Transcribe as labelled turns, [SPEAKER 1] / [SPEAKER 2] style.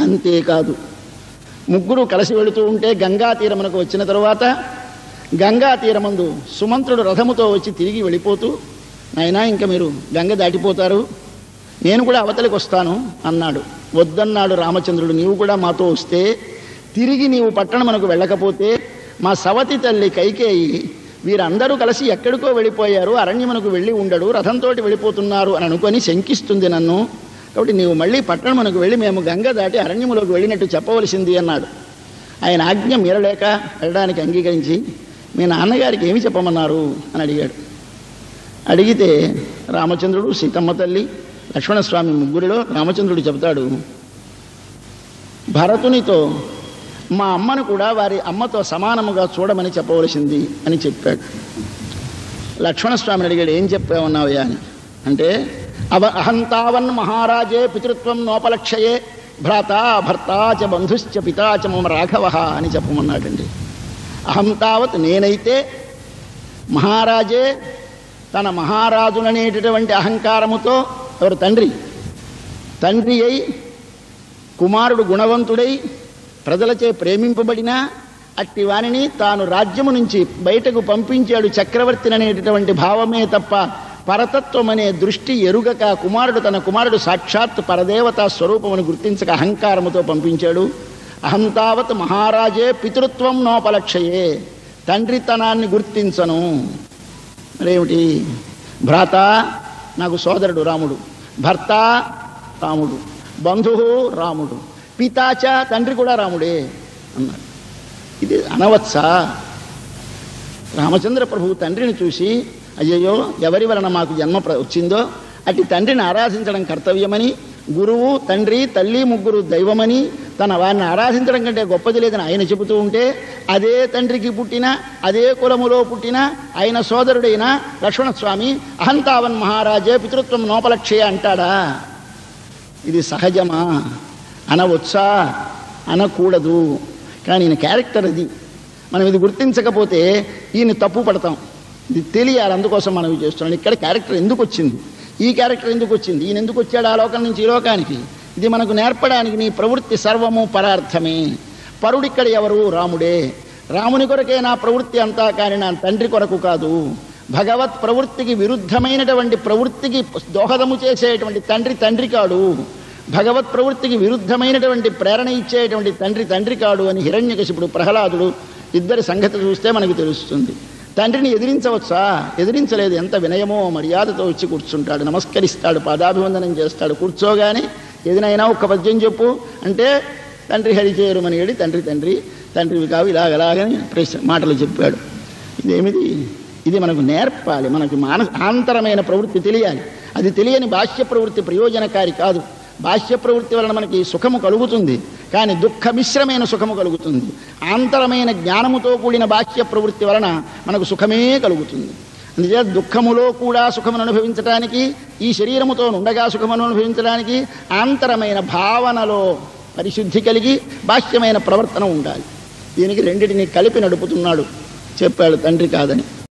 [SPEAKER 1] అంతేకాదు ముగ్గురు కలిసి వెళుతూ ఉంటే గంగా తీరమునకు వచ్చిన తరువాత గంగా తీరమందు సుమంత్రుడు రథముతో వచ్చి తిరిగి వెళ్ళిపోతూ నాయనా ఇంకా మీరు గంగ దాటిపోతారు నేను కూడా అవతలికి వస్తాను అన్నాడు వద్దన్నాడు రామచంద్రుడు నీవు కూడా మాతో వస్తే తిరిగి నీవు పట్టణమునకు వెళ్ళకపోతే మా సవతి తల్లి కైకేయి వీరందరూ కలిసి ఎక్కడికో వెళ్ళిపోయారు అరణ్యమునకు వెళ్ళి ఉండడు రథంతో వెళ్ళిపోతున్నారు అని అనుకొని శంకిస్తుంది నన్ను కాబట్టి నీవు మళ్ళీ పట్టణమునకు వెళ్ళి మేము గంగ దాటి అరణ్యములోకి వెళ్ళినట్టు చెప్పవలసింది అన్నాడు ఆయన ఆజ్ఞ మీరలేక వెళ్ళడానికి అంగీకరించి మీ నాన్నగారికి ఏమి చెప్పమన్నారు అని అడిగాడు అడిగితే రామచంద్రుడు సీతమ్మ తల్లి లక్ష్మణస్వామి ముగ్గురిలో రామచంద్రుడు చెబుతాడు భరతునితో మా అమ్మను కూడా వారి అమ్మతో సమానముగా చూడమని చెప్పవలసింది అని చెప్పాడు లక్ష్మణస్వామిని అడిగాడు ఏం చెప్పావన్నావయ్యా అని అంటే అవ అహంతావన్ మహారాజే పితృత్వం నోపలక్షయే భ్రాత భర్త చ బంధుశ్చ పితా చ మమ రాఘవ అని చెప్పమన్నాడండి అహం తావత్ నేనైతే మహారాజే తన మహారాజుననేటటువంటి అహంకారముతో ఎవరు తండ్రి తండ్రి అయి కుమారుడు గుణవంతుడై ప్రజలచే ప్రేమింపబడిన అట్టి వానిని తాను రాజ్యము నుంచి బయటకు పంపించాడు చక్రవర్తిని అనేటటువంటి భావమే తప్ప పరతత్వం అనే దృష్టి ఎరుగక కుమారుడు తన కుమారుడు సాక్షాత్ పరదేవతా స్వరూపమును గుర్తించక అహంకారముతో పంపించాడు అహం తావత్ మహారాజే పితృత్వం నోపలక్షయే తండ్రితనాన్ని గుర్తించను మరేమిటి భ్రాత నాకు సోదరుడు రాముడు భర్త రాముడు బంధువు రాముడు పితాచ తండ్రి కూడా రాముడే అన్నాడు ఇది అనవత్సా రామచంద్ర ప్రభువు తండ్రిని చూసి అయ్యయ్యో ఎవరి వలన మాకు జన్మ ప్ర- వచ్చిందో అట్టి తండ్రిని ఆరాధించడం కర్తవ్యమని గురువు తండ్రి తల్లి ముగ్గురు దైవమని తన వారిని ఆరాధించడం కంటే గొప్పది లేదని ఆయన చెబుతూ ఉంటే అదే తండ్రికి పుట్టిన అదే కులములో పుట్టిన ఆయన సోదరుడైన లక్ష్మణస్వామి అహంతావన్ మహారాజే పితృత్వం నోపలక్షయ అంటాడా ఇది సహజమా అనవచ్చా అనకూడదు కానీ ఈయన క్యారెక్టర్ అది మనం ఇది గుర్తించకపోతే ఈయన తప్పు పడతాం ఇది తెలియాలి అందుకోసం మనం ఇది చేస్తున్నాం ఇక్కడ క్యారెక్టర్ ఎందుకు వచ్చింది ఈ క్యారెక్టర్ ఎందుకు వచ్చింది ఈయన ఎందుకు వచ్చాడు ఆ లోకం నుంచి ఈ లోకానికి ఇది మనకు నేర్పడానికి నీ ప్రవృత్తి సర్వము పరార్థమే పరుడిక్కడ ఎవరు రాముడే రాముని కొరకే నా ప్రవృత్తి అంతా కానీ నా తండ్రి కొరకు కాదు భగవత్ ప్రవృత్తికి విరుద్ధమైనటువంటి ప్రవృత్తికి దోహదము చేసేటువంటి తండ్రి తండ్రి కాడు భగవత్ ప్రవృత్తికి విరుద్ధమైనటువంటి ప్రేరణ ఇచ్చేటువంటి తండ్రి తండ్రి కాడు అని హిరణ్యకశిపుడు ప్రహ్లాదుడు ఇద్దరి సంగతి చూస్తే మనకు తెలుస్తుంది తండ్రిని ఎదిరించవచ్చా ఎదిరించలేదు ఎంత వినయమో మర్యాదతో వచ్చి కూర్చుంటాడు నమస్కరిస్తాడు పాదాభివందనం చేస్తాడు కూర్చోగానే ఏదైనా ఒక్క పద్యం చెప్పు అంటే తండ్రి హరిచేరుమని ఏడి తండ్రి తండ్రి తండ్రివి కావు ఇలాగలాగని ప్రశ్న మాటలు చెప్పాడు ఇదేమిది ఇది మనకు నేర్పాలి మనకు మాన ఆంతరమైన ప్రవృత్తి తెలియాలి అది తెలియని బాహ్య ప్రవృత్తి ప్రయోజనకారి కాదు బాహ్య ప్రవృత్తి వలన మనకి సుఖము కలుగుతుంది కానీ దుఃఖ మిశ్రమైన సుఖము కలుగుతుంది ఆంతరమైన జ్ఞానముతో కూడిన బాహ్య ప్రవృత్తి వలన మనకు సుఖమే కలుగుతుంది అందుచేత దుఃఖములో కూడా సుఖమును అనుభవించడానికి ఈ శరీరముతో ఉండగా సుఖమును అనుభవించడానికి ఆంతరమైన భావనలో పరిశుద్ధి కలిగి బాహ్యమైన ప్రవర్తన ఉండాలి దీనికి రెండిటిని కలిపి నడుపుతున్నాడు చెప్పాడు తండ్రి కాదని